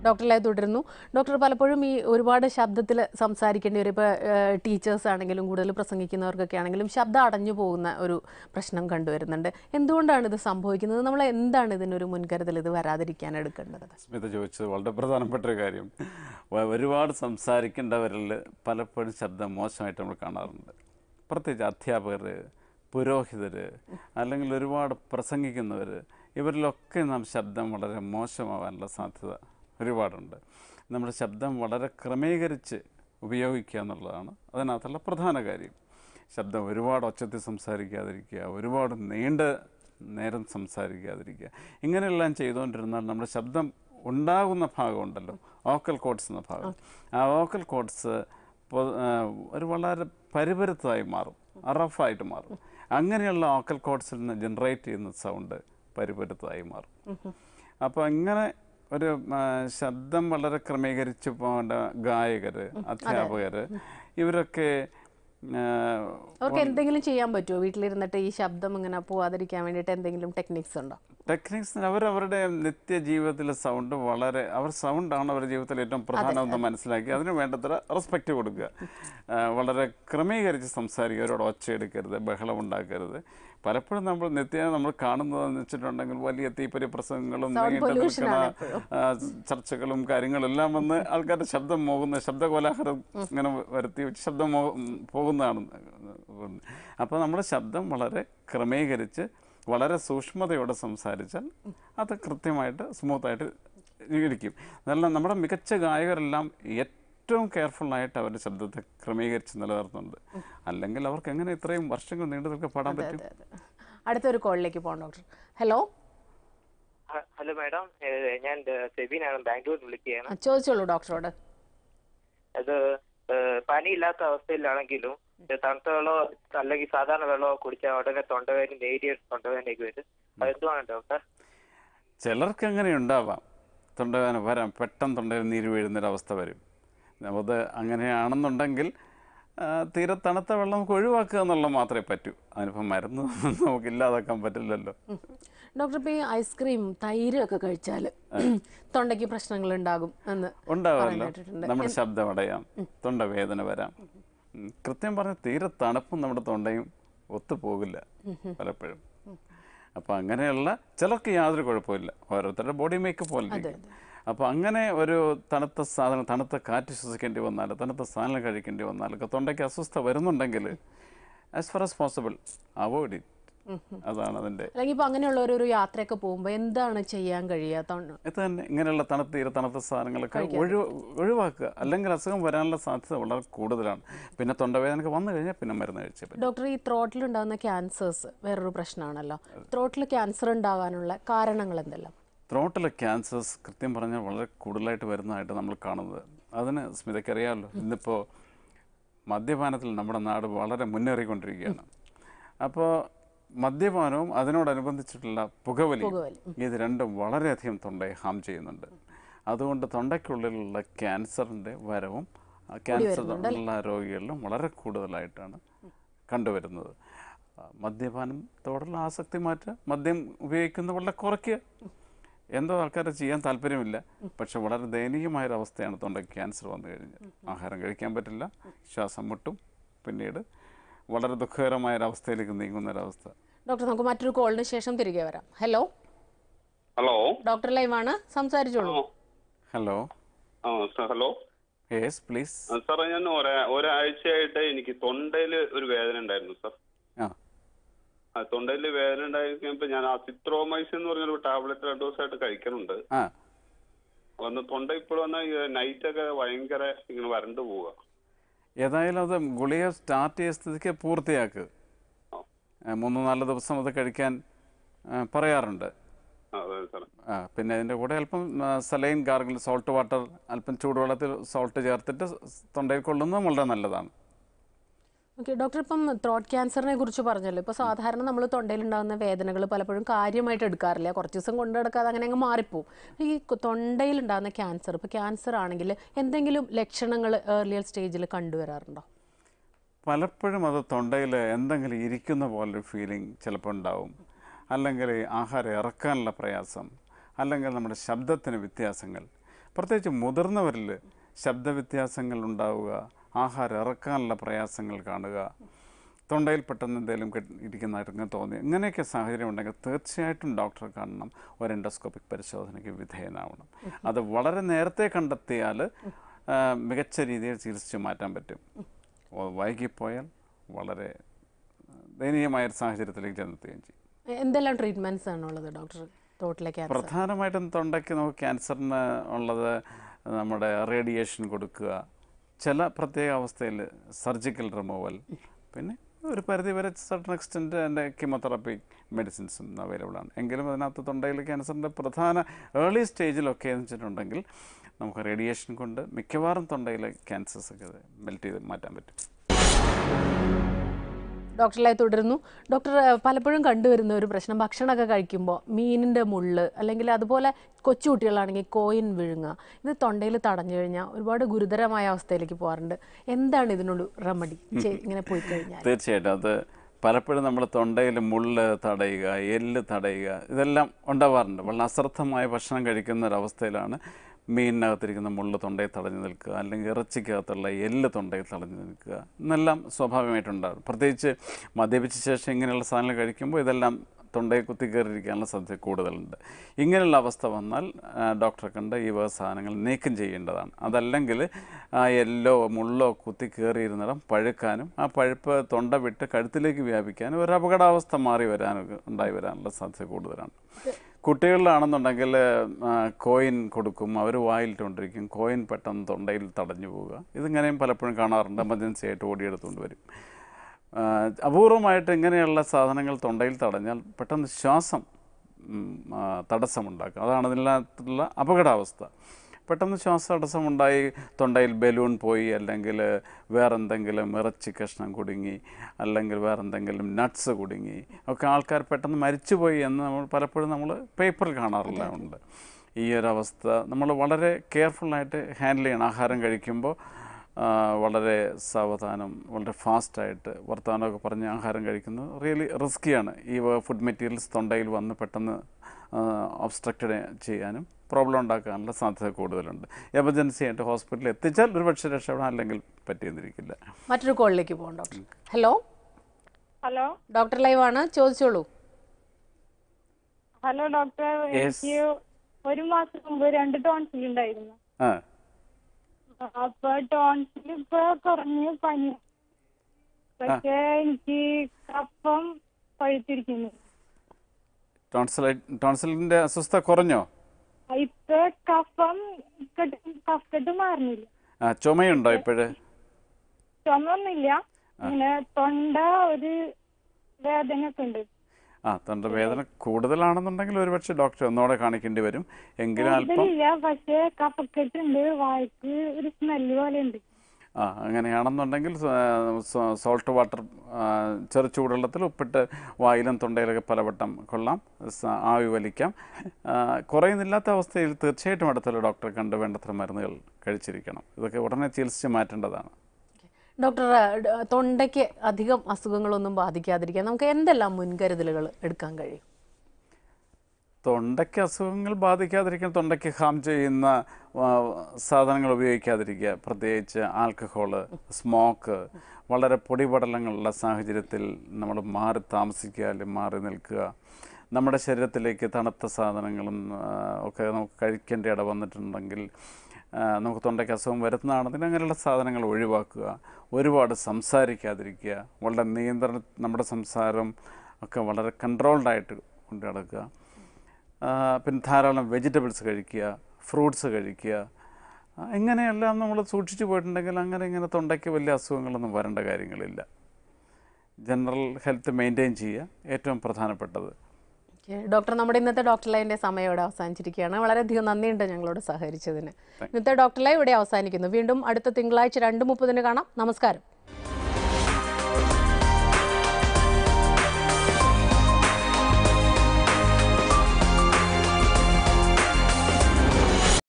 ഡോക്ടറിലെ തുടരുന്നു ഡോക്ടർ പലപ്പോഴും ഈ ഒരുപാട് ശബ്ദത്തിൽ സംസാരിക്കേണ്ടി വരും ഇപ്പോൾ ടീച്ചേഴ്സ് ആണെങ്കിലും കൂടുതൽ പ്രസംഗിക്കുന്നവർക്കൊക്കെ ആണെങ്കിലും ശബ്ദം അടഞ്ഞു പോകുന്ന ഒരു പ്രശ്നം കണ്ടുവരുന്നുണ്ട് എന്തുകൊണ്ടാണ് ഇത് സംഭവിക്കുന്നത് നമ്മൾ എന്താണ് ഇതിനൊരു മുൻകരുതൽ ഇത് വരാതിരിക്കാൻ എടുക്കേണ്ടത് സ്മിത ചോദിച്ചത് വളരെ പ്രധാനപ്പെട്ട ഒരു കാര്യം വ- ഒരുപാട് സംസാരിക്കേണ്ടവരിൽ പലപ്പോഴും ശബ്ദം മോശമായിട്ട് നമ്മൾ കാണാറുണ്ട് പ്രത്യേകിച്ച് അധ്യാപകർ പുരോഹിതർ അല്ലെങ്കിൽ ഒരുപാട് പ്രസംഗിക്കുന്നവർ ഇവരിലൊക്കെ നാം ശബ്ദം വളരെ മോശമാവാനുള്ള സാധ്യത ഒരുപാടുണ്ട് നമ്മുടെ ശബ്ദം വളരെ ക്രമീകരിച്ച് ഉപയോഗിക്കുക എന്നുള്ളതാണ് അതിനകത്തുള്ള പ്രധാന കാര്യം ശബ്ദം ഒരുപാട് ഒച്ചത്തിൽ സംസാരിക്കാതിരിക്കുക ഒരുപാട് നീണ്ട നേരം സംസാരിക്കാതിരിക്കുക ഇങ്ങനെയെല്ലാം ചെയ്തുകൊണ്ടിരുന്നാൽ നമ്മുടെ ശബ്ദം ഉണ്ടാകുന്ന ഭാഗമുണ്ടല്ലോ ഓക്കൽ കോഡ്സ് എന്ന ഭാഗം ആ ഓക്കൽ കോഡ്സ് ഒരു വളരെ പരിപരുത്തതായി മാറും റഫായിട്ട് മാറും അങ്ങനെയുള്ള ഓക്കൽ കോഡ്സിൽ നിന്ന് ജനറേറ്റ് ചെയ്യുന്ന സൗണ്ട് പരിപരുത്തതായി മാറും അപ്പോൾ ഇങ്ങനെ ഒരു ആ, ശബ്ദം വളരെ ക്രമീകരിച്ച് പോകേണ്ട ഗായകർ അധ്യാപകർ ഇവരൊക്കെ ആ, അവർക്ക് എന്തെങ്കിലും ചെയ്യാൻ പറ്റുമോ വീട്ടിലിരുന്നിട്ട് ഈ ശബ്ദം ഇങ്ങനെ പോവാതിരിക്കാൻ വേണ്ടിയിട്ട് എന്തെങ്കിലും ടെക്നിക്സ് ഉണ്ടോ ടെക്നിക്സ് അവരവരുടെ നിത്യജീവിതത്തിലെ സൗണ്ട് വളരെ അവർ സൗണ്ടാണ് അവരുടെ ജീവിതത്തിൽ ഏറ്റവും പ്രധാനമെന്ന് മനസ്സിലാക്കി അതിന് വേണ്ടത്ര റെസ്പെക്റ്റ് കൊടുക്കുക ആ, വളരെ ക്രമീകരിച്ച് സംസാരിക്കുക അവരോട് ഒച്ചയെടുക്കരുത് ബഹളം ഉണ്ടാക്കരുത് പലപ്പോഴും നമ്മൾ നിത്യേന നമ്മൾ കാണുന്നതെന്ന് വെച്ചിട്ടുണ്ടെങ്കിൽ വലിയ തീപ്പൊരി പ്രസംഗങ്ങളും നീണ്ടു നിൽക്കുന്ന ആ, ചർച്ചകളും കാര്യങ്ങളെല്ലാം വന്ന് ആൾക്കാരുടെ ശബ്ദം പോകുന്ന ശബ്ദ കോലാഹലം ഇങ്ങനെ വരുത്തി വെച്ച് ശബ്ദം മോ- പോകുന്നതാണ് അപ്പോൾ നമ്മുടെ ശബ്ദം വളരെ ക്രമീകരിച്ച് വളരെ സൂക്ഷ്മതയോടെ സംസാരിച്ചാൽ അത് കൃത്യമായിട്ട് സ്മൂത്തായിട്ട് ഇരിക്കും നല്ല നമ്മുടെ മികച്ച ഗായകരെല്ലാം ഏറ്റവും കെയർഫുള്ളായിട്ട് അവരുടെ ശബ്ദത്തെ ക്രമീകരിച്ച് നിലനിർത്തുന്നുണ്ട് അല്ലെങ്കിൽ അവർക്ക് എങ്ങനെ ഇത്രയും വർഷങ്ങൾ നീണ്ടു നിൽക്കാൻ പാടാൻ പറ്റും അതെ അതെ അടുത്തൊരു കോളിലേക്ക് പോകാം ഡോക്ടർ ഹലോ ഹ- ഹലോ മാഡം ഏഹ് ഞാൻ ഏഹ് സെബിനാണ് ബാംഗ്ലൂരിൽ നിന്ന് വിളിക്കുകയാണ് ആ, ചോദിച്ചോളൂ ഡോക്ടറോട് അത് ഏഹ് പനിയില്ലാത്ത അവസ്ഥയിലാണെങ്കിലും ഏഹ് തണുത്ത വെള്ളമോ അല്ലെങ്കിൽ സാധാരണ വെള്ളമോ കുടിച്ചാൽ ഉടനെ തൊണ്ടവേദന നേരിയ തൊണ്ടവേദനയൊക്കെ വരും അത് എന്തുവാണ് ഡോക്ടർ ചിലർക്ക് അങ്ങനെ ഉണ്ടാവാം തൊണ്ടവേദന വരാം പെട്ടെന്ന് തൊണ്ടയിൽ നീര് വീഴുന്നൊരവസ്ഥ വരും അത് അങ്ങനെയാണെന്നുണ്ടെങ്കിൽ ആ, തീരെ തണുത്ത വെള്ളം നമുക്ക് ഒഴിവാക്കുക എന്നുള്ളത് മാത്രമേ പറ്റൂ അതിനിപ്പോൾ മരുന്ന് നമുക്ക് ഇല്ലാതാക്കാൻ പറ്റില്ലല്ലോ ഡോക്ടർ ഇപ്പോൾ ഈ ഐസ്ക്രീം തൈര് ഒക്കെ കഴിച്ചാൽ തൊണ്ടയ്ക്ക് പ്രശ്നങ്ങൾ ഉണ്ടാകും എന്ന് ഉണ്ടാവുമല്ലോ കേട്ടിട്ടുണ്ട്. നമ്മുടെ ശബ്ദം അടയാം തൊണ്ടവേദന വരാം ഉം. കൃത്യം പറഞ്ഞ തീരെ തണുപ്പും നമ്മുടെ തൊണ്ടയും ഒത്തുപോകില്ല പലപ്പോഴും അപ്പോൾ അങ്ങനെയുള്ള ചിലർക്ക് യാതൊരു കുഴപ്പമില്ല ഓരോരുത്തരുടെ ബോഡി മേക്കപ്പ് പോലെ ഇരിക്കും അപ്പോൾ അങ്ങനെ ഒരു തണുത്ത സാധനം തണുത്ത കാറ്റ് ശ്വസിക്കേണ്ടി വന്നാൽ തണുത്ത സാധനം കഴിക്കേണ്ടി വന്നാലൊക്കെ തൊണ്ടയ്ക്ക് അസ്വസ്ഥ വരുന്നുണ്ടെങ്കിൽ as far as possible avoid it അതാണ് അതിൻ്റെ അല്ലെങ്കിൽ ഇപ്പോൾ അങ്ങനെയുള്ളവർ ഒരു യാത്രയൊക്കെ പോകുമ്പോൾ എന്താണ് ചെയ്യാൻ കഴിയുക തൊണ്ട ഇത് തന്നെ ഇങ്ങനെയുള്ള തണുത്ത തീരെ തണുത്ത സാധനങ്ങളൊക്കെ ഒഴിവ് ഒഴിവാക്കുക അല്ലെങ്കിൽ അസുഖം വരാനുള്ള സാധ്യത വളരെ കൂടുതലാണ് പിന്നെ തൊണ്ടവേദനയൊക്കെ വന്നു കഴിഞ്ഞാൽ പിന്നെ മരുന്ന് കഴിച്ചേ പറ്റും ഡോക്ടർ ഈ ത്രോട്ടിൽ ഉണ്ടാകുന്ന ക്യാൻസേഴ്സ് വേറൊരു പ്രശ്നമാണല്ലോ ത്രോട്ടിൽ ക്യാൻസർ ഉണ്ടാകാനുള്ള കാരണങ്ങൾ എന്തെല്ലാം ത്രോട്ടിലെ ക്യാൻസേഴ്സ് കൃത്യം പറഞ്ഞാൽ വളരെ കൂടുതലായിട്ട് വരുന്നതായിട്ട് നമ്മൾ കാണുന്നത് അതിന് സ്മിതയ്ക്കറിയാമല്ലോ ഇന്നിപ്പോൾ മദ്യപാനത്തിൽ നമ്മുടെ നാട് വളരെ മുന്നേറിക്കൊണ്ടിരിക്കുകയാണ് അപ്പോൾ മദ്യപാനവും അതിനോടനുബന്ധിച്ചിട്ടുള്ള പുകവലി പുകവലി. ഇത് രണ്ടും വളരെയധികം തൊണ്ടയെ ഹാം ചെയ്യുന്നുണ്ട് അതുകൊണ്ട് തൊണ്ടയ്ക്കുള്ളിലുള്ള ക്യാൻസറിൻ്റെ വരവും ആ ക്യാൻസർ ഉള്ള രോഗികളിലും വളരെ കൂടുതലായിട്ടാണ് കണ്ടുവരുന്നത് ആ, മദ്യപാനത്തോടുള്ള ആസക്തി മാറ്റുക മദ്യം ഉപയോഗിക്കുന്നത് വളരെ കുറയ്ക്കുക എന്തോ ആൾക്കാരെ ചെയ്യാൻ താല്പര്യമില്ല പക്ഷെ വളരെ ദയനീയമായൊരവസ്ഥയാണ് തൊണ്ടയ്ക്ക് ക്യാൻസർ വന്നു കഴിഞ്ഞാൽ ആഹാരം കഴിക്കാൻ പറ്റില്ല ശ്വാസം മുട്ടും പിന്നീട് വളരെ ദുഃഖകരമായൊരവസ്ഥയിലേക്ക് നീങ്ങുന്ന ഒരവസ്ഥ ഡോക്ടർ നമുക്ക് മറ്റൊരു കോളിന് ശേഷം തിരികെ വരാം ഹലോ ഹലോ ഡോക്ടർ ലൈവാണ് സംസാരിച്ചോളൂ ഹലോ ആ സാർ ഹലോ യെസ് പ്ലീസ് ആ, സാറേ ഞാൻ ഒരാ- ഒരാഴ്ചയായിട്ട് എനിക്ക് തൊണ്ടയിൽ ഒരു വേദന ഉണ്ടായിരുന്നു സാർ ആ ആ തൊണ്ടയിൽ വേദന ഉണ്ടായിരിക്കുമ്പോൾ ഞാൻ അസിത്രോമൈസ് എന്ന് പറഞ്ഞൊരു ടാബ്ലറ്റ് രണ്ടു ദിവസമായിട്ട് കഴിക്കുന്നുണ്ട് ആ വന്ന് തൊണ്ട ഇപ്പോൾ വന്ന നൈറ്റ് ഒക്കെ ഭയങ്കര ഇങ്ങനെ വരണ്ടു പോവുക ഏതായാലും അത് ഗുളിക സ്റ്റാർട്ട് ചെയ്ത സ്ഥിതിക്ക് പൂർത്തിയാക്കുക ആ, മൂന്ന് നാല് ദിവസം അത് കഴിക്കാൻ ആ, പറയാറുണ്ട് ആ, അതെ സാർ ആ, പിന്നെ അതിൻ്റെ കൂടെ അല്പം സലൈൻ ഗാർഗിൾ സോൾട്ട് വാട്ടർ അല്പം ചൂടുവെള്ളത്തിൽ സോൾട്ട് ചേർത്തിട്ട് സ് തൊണ്ടയിൽ കൊള്ളുന്നത് വളരെ നല്ലതാണ് ഓക്കെ ഡോക്ടർ ഇപ്പം ത്രോട്ട് ക്യാൻസറിനെ കുറിച്ച് പറഞ്ഞല്ലോ ഇപ്പോൾ സാധാരണ നമ്മൾ തൊണ്ടയിൽ ഉണ്ടാകുന്ന വേദനകൾ പലപ്പോഴും കാര്യമായിട്ട് എടുക്കാറില്ല കുറച്ച് ദിവസം കൊണ്ട് നടക്കാതെ അങ്ങനെ അങ്ങ് മാറിപ്പോവും ഈ കൊ- തൊണ്ടയിൽ ഉണ്ടാകുന്ന ക്യാൻസർ ഇപ്പോൾ ക്യാൻസർ ആണെങ്കിൽ എന്തെങ്കിലും ലക്ഷണങ്ങൾ ഏർലിയർ സ്റ്റേജിൽ കണ്ടുവരാറുണ്ടോ പലപ്പോഴും അത് തൊണ്ടയിൽ എന്തെങ്കിലും ഇരിക്കുന്ന പോലൊരു ഫീലിംഗ് ചിലപ്പോൾ ഉണ്ടാവും അല്ലെങ്കിൽ ആഹാരം ഇറക്കാനുള്ള പ്രയാസം അല്ലെങ്കിൽ നമ്മുടെ ശബ്ദത്തിന് വ്യത്യാസങ്ങൾ പ്രത്യേകിച്ച് മുതിർന്നവരിൽ ശബ്ദവ്യത്യാസങ്ങൾ ഉണ്ടാവുക ആഹാരം ഇറക്കാനുള്ള പ്രയാസങ്ങൾ കാണുക തൊണ്ടയിൽ പെട്ടെന്ന് എന്തെങ്കിലും കെട്ടി- ഇരിക്കുന്നതായിട്ട് തോന്നി ഇങ്ങനെയൊക്കെ സാഹചര്യം ഉണ്ടെങ്കിൽ തീർച്ചയായിട്ടും ഡോക്ടറെ കാണണം ഒരു എൻഡോസ്കോപ്പിക് പരിശോധനയ്ക്ക് വിധേയനാവണം അത് വളരെ നേരത്തെ കണ്ടെത്തിയാൽ ആ, മികച്ച രീതിയിൽ ചികിത്സിച്ച് മാറ്റാൻ പറ്റും വ- വൈകിപ്പോയാൽ വളരെ ദയനീയമായ ഒരു സാഹചര്യത്തിലേക്ക് ചെന്നെത്തുകയും ചെയ്യും എന്തെല്ലാം ട്രീറ്റ്മെന്റ്സ് ആണുള്ളത് ഡോക്ടർ തോട്ടിലെ ക്യാൻസർ പ്രധാനമായിട്ടും തൊണ്ടയ്ക്ക് നമുക്ക് ക്യാൻസറിന് ഉള്ളത് നമ്മുടെ റേഡിയേഷൻ കൊടുക്കുക ചില പ്രത്യേക അവസ്ഥയിൽ സർജിക്കൽ റിമൂവൽ പിന്നെ ഒരു പരിധി വരെ സർട്ടൺ എക്സ്റ്റെൻറ്റ് എൻ്റെ കീമോതെറാപ്പി മെഡിസിൻസും അവൈലബിൾ ആണ് എങ്കിലും അതിനകത്ത് തൊണ്ടയിൽ ക്യാൻസറിൻ്റെ പ്രധാന ഏർലി സ്റ്റേജിലൊക്കെ എന്ന് വെച്ചിട്ടുണ്ടെങ്കിൽ നമുക്ക് റേഡിയേഷൻ കൊണ്ട് മിക്കവാറും തൊണ്ടയിലെ ക്യാൻസേഴ്സ് ഒക്കെ മെൽറ്റ് ചെയ്ത് മാറ്റാൻ പറ്റും ഡോക്ടറിലായി തുടരുന്നു ഡോക്ടർ ഏഹ്, പലപ്പോഴും കണ്ടുവരുന്ന ഒരു പ്രശ്നം ഭക്ഷണമൊക്കെ കഴിക്കുമ്പോൾ മീനിൻ്റെ മുള്ള് അല്ലെങ്കിൽ അതുപോലെ കൊച്ചുകുട്ടികളാണെങ്കിൽ കോയിൻ വിഴുങ്ങുക ഇത് തൊണ്ടയിൽ തടഞ്ഞു കഴിഞ്ഞാൽ ഒരുപാട് ഗുരുതരമായ അവസ്ഥയിലേക്ക് പോകാറുണ്ട് എന്താണ് ഇതിനൊരു റെമഡി ഇങ്ങനെ പോയി കഴിഞ്ഞാൽ തീർച്ചയായിട്ടും അത് പലപ്പോഴും നമ്മൾ തൊണ്ടയിൽ മുള്ള് തടയുക എല്ല് തടയുക ഇതെല്ലാം ഉണ്ടാവാറുണ്ട് വളരെ അശ്രദ്ധമായ ഭക്ഷണം കഴിക്കുന്ന ഒരവസ്ഥയിലാണ് മീനിനകത്തിരിക്കുന്ന മുള്ള് തൊണ്ടയിൽ തടഞ്ഞു നിൽക്കുക അല്ലെങ്കിൽ ഇറച്ചിക്കകത്തുള്ള എല്ല് തൊണ്ടയിൽ തടഞ്ഞു നിൽക്കുക എന്നെല്ലാം സ്വാഭാവികമായിട്ടുണ്ടാകും പ്രത്യേകിച്ച് മദ്യപിച്ച ശേഷം ഇങ്ങനെയുള്ള സാധനങ്ങൾ കഴിക്കുമ്പോൾ ഇതെല്ലാം തൊണ്ടയിൽ കുത്തി കയറിയിരിക്കാനുള്ള സാധ്യത കൂടുതലുണ്ട് ഇങ്ങനെയുള്ള അവസ്ഥ വന്നാൽ ആ, ഡോക്ടറെ കണ്ട് ഈ വക സാധനങ്ങൾ നീക്കം ചെയ്യേണ്ടതാണ് അതല്ലെങ്കിൽ ആ എല്ലോ മുള്ളോ കുത്തി കയറിയിരുന്നിടം പഴുക്കാനും ആ പഴുപ്പ് തൊണ്ട വിട്ട് കഴുത്തിലേക്ക് വ്യാപിക്കാനും ഒരു അപകടാവസ്ഥ മാറി വരാനൊക്കെ ഉണ്ടായി വരാനുള്ള സാധ്യത കൂടുതലാണ് കുട്ടികളിലാണെന്നുണ്ടെങ്കിൽ ആ, കോയിൻ കൊടുക്കും അവർ വായിലിട്ടുകൊണ്ടിരിക്കും കോയിൻ പെട്ടെന്ന് തൊണ്ടയിൽ തടഞ്ഞു പോവുക ഇതിങ്ങനെയും പലപ്പോഴും കാണാറുണ്ട് എമർജൻസി ആയിട്ട് ഓടിയെടുത്തുകൊണ്ട് വരും ആ, അപൂർവമായിട്ട് ഇങ്ങനെയുള്ള സാധനങ്ങൾ തൊണ്ടയിൽ തടഞ്ഞാൽ പെട്ടെന്ന് ശ്വാസം ഉം, ആ, തടസ്സമുണ്ടാക്കും അതാണ് ഇതിനകത്തുള്ള അപകടാവസ്ഥ പെട്ടെന്ന് ശ്വാസതടസ്സമുണ്ടായി തൊണ്ടയിൽ ബലൂൺ പോയി അല്ലെങ്കിൽ വേറെന്തെങ്കിലും ഇറച്ചി കഷ്ണം കുടുങ്ങി അല്ലെങ്കിൽ വേറെന്തെങ്കിലും നട്ട്സ് കുടുങ്ങി ഒക്കെ ആൾക്കാർ പെട്ടെന്ന് മരിച്ചുപോയി എന്ന് നമ്മൾ പലപ്പോഴും നമ്മൾ പേപ്പറിൽ കാണാറില്ല ഉണ്ട് ഈ ഒരു അവസ്ഥ നമ്മൾ വളരെ കെയർഫുള്ളായിട്ട് ഹാൻഡിൽ ചെയ്യണം ആഹാരം കഴിക്കുമ്പോൾ ആ, വളരെ സാവധാനം വളരെ ഫാസ്റ്റായിട്ട് വർത്തമാനമൊക്കെ പറഞ്ഞ് ആഹാരം കഴിക്കുന്നത് റിയലി റിസ്ക്കിയാണ് ഈ ഫുഡ് മെറ്റീരിയൽസ് തൊണ്ടയിൽ വന്ന് പെട്ടെന്ന് ഒബ്സ്ട്രക്റ്റഡ് ചെയ്യാനും പ്രോബ്ലം ഉണ്ടാക്കാനുള്ള സാധ്യത കൂടുതലുണ്ട് എമർജൻസി ആയിട്ട് ഹോസ്പിറ്റലിൽ എത്തിച്ചാൽ ഒരു പക്ഷേ രക്ഷപ്പെടാൻ അല്ലെങ്കിൽ പറ്റിയെന്നിരിക്കില്ല മറ്റൊരു കോളിലേക്ക് പോകാം doctor hello hello doctor live ആണ് ചോദിച്ചോളൂ ഹലോ ഡോക്ടർ Yes. എനിക്ക് ഒരു മാസം മുമ്പ് രണ്ട് ടോൺസിൽ ഉണ്ടായിരുന്നു ആ അപ്പൊ ടോൺസിൽ ഇപ്പൊ കുറഞ്ഞ് പനി പക്ഷെ എനിക്ക് കഫം പഴുത്തിരിക്കുന്നു ടോൺസിലൈ ടോൺസിലിൻ്റെ അസ്വസ്ഥത കുറഞ്ഞോ ഇപ്പൊ കഫം കെട്ട്- കഫക്കെട്ട് മാറുന്നില്ല ആ ചുമയുണ്ടോ ഇപ്പോഴ് ചുമൊന്നുമില്ല ഇങ്ങനെ തൊണ്ട ഒരു വേദന ഒക്കെ ഉണ്ട് ആ തൊണ്ടവേദന കൂടുതലാണെന്നുണ്ടെങ്കിൽ ഒരുപക്ഷെ ഡോക്ടറെ ഒന്നുകൂടെ കാണിക്കേണ്ടി വരും എങ്കിലും അല്പം കൂടുതലില്ല പക്ഷെ കഫക്കെട്ട് ഉണ്ട് വായ്ക്ക് ഒരു സ്മെല്ല് പോലെ ഉണ്ട് ആ അങ്ങനെയാണെന്നുണ്ടെങ്കിൽ സോൾട്ട് വാട്ടർ ചെറു ചൂടുവെള്ളത്തിൽ ഉപ്പിട്ട് വായിലും തൊണ്ടയിലൊക്കെ പലവട്ടം കൊള്ളാം സ- ആവി വലിക്കാം ആ, കുറയുന്നില്ലാത്ത അവസ്ഥയിൽ തീർച്ചയായിട്ടും അടുത്തുള്ള ഡോക്ടറെ കണ്ട് വേണ്ടത്ര മരുന്നുകൾ കഴിച്ചിരിക്കണം ഇതൊക്കെ ഉടനെ ചികിത്സിച്ച് മാറ്റേണ്ടതാണ് ഡോക്ടർ ഏഹ്, തൊണ്ടയ്ക്ക് അധികം അസുഖങ്ങളൊന്നും ബാധിക്കാതിരിക്കാൻ നമുക്ക് എന്തെല്ലാം മുൻകരുതലുകൾ എടുക്കാൻ കഴിയും തൊണ്ടയ്ക്ക് അസുഖങ്ങൾ ബാധിക്കാതിരിക്കാൻ തൊണ്ടയ്ക്ക് ഹാം ചെയ്യുന്ന ആ, സാധനങ്ങൾ ഉപയോഗിക്കാതിരിക്കുക പ്രത്യേകിച്ച് ആൽക്കഹോള് സ്മോക്ക് വളരെ പൊടിപടലങ്ങളുള്ള സാഹചര്യത്തിൽ നമ്മൾ മാറി താമസിക്കുക അല്ലെങ്കിൽ മാറി നിൽക്കുക നമ്മുടെ ശരീരത്തിലേക്ക് തണുത്ത സാധനങ്ങളും ആ, ഒക്കെ നമുക്ക് കഴിക്കേണ്ട ഇട വന്നിട്ടുണ്ടെങ്കിൽ ആ, നമുക്ക് തൊണ്ടയ്ക്ക് അസുഖം വരുന്നതാണെങ്കിൽ അങ്ങനെയുള്ള സാധനങ്ങൾ ഒഴിവാക്കുക ഒരുപാട് സംസാരിക്കാതിരിക്കുക വളരെ നിയന്ത്രണ നമ്മുടെ സംസാരം ഒക്കെ വളരെ കൺട്രോൾഡായിട്ട് കൊണ്ടു നടക്കുക ആ, പിന്നെ ധാരാളം വെജിറ്റബിൾസ് കഴിക്കുക ഫ്രൂട്ട്സ് കഴിക്കുക ആ, ഇങ്ങനെയെല്ലാം നമ്മൾ സൂക്ഷിച്ചു പോയിട്ടുണ്ടെങ്കിൽ അങ്ങനെ ഇങ്ങനെ തൊണ്ടയ്ക്ക് വലിയ അസുഖങ്ങളൊന്നും വരേണ്ട കാര്യങ്ങളില്ല ജനറൽ ഹെൽത്ത് മെയിൻറ്റെയിൻ ചെയ്യുക ഏറ്റവും പ്രധാനപ്പെട്ടത് ഓക്കേ. ഡോക്ടർ നമ്മുടെ ഇന്നത്തെ ഡോക്ടർ ലൈവിൻ്റെ സമയം ഇവിടെ അവസാനിച്ചിരിക്കുകയാണ് വളരെയധികം നന്ദിയുണ്ട് ഞങ്ങളോട് സഹകരിച്ചതിന് ഇന്നത്തെ ഡോക്ടർ ലൈവ് ഇവിടെ അവസാനിക്കുന്നു വീണ്ടും അടുത്ത തിങ്കളാഴ്ച രണ്ട് മുപ്പതിന് കാണാം നമസ്കാരം